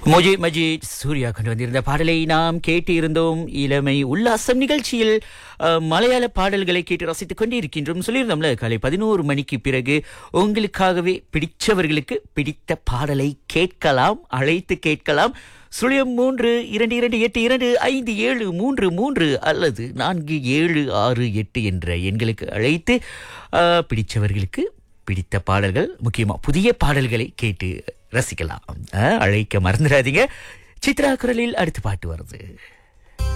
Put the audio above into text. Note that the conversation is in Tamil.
மொஜி மஜித் சூர்யா கொண்டு வந்திருந்த பாடலை நாம் கேட்டு இருந்தோம் இளமை உல்லாசம் நிகழ்ச்சியில் அஹ், மலையாள பாடல்களை கேட்டு ரசித்துக் கொண்டே இருக்கின்றோம் சொல்லியிருந்தோம்ல காலை பதினோரு மணிக்கு பிறகு உங்களுக்காகவே பிடிச்சவர்களுக்கு பிடித்த பாடலை கேட்கலாம் அழைத்து கேட்கலாம் சுழியம் மூன்று இரண்டு இரண்டு எட்டு இரண்டு ஐந்து ஏழு மூன்று மூன்று அல்லது நான்கு ஏழு ஆறு எட்டு என்ற எண்களுக்கு அழைத்து அஹ், பிடிச்சவர்களுக்கு பிடித்த பாடல்கள் முக்கியமா புதிய பாடல்களை கேட்டு ரசிக்கலாம் அஹ், அழைக்க மறந்துடாதீங்க சித்ரா குரலில் அடுத்த பாட்டு வருது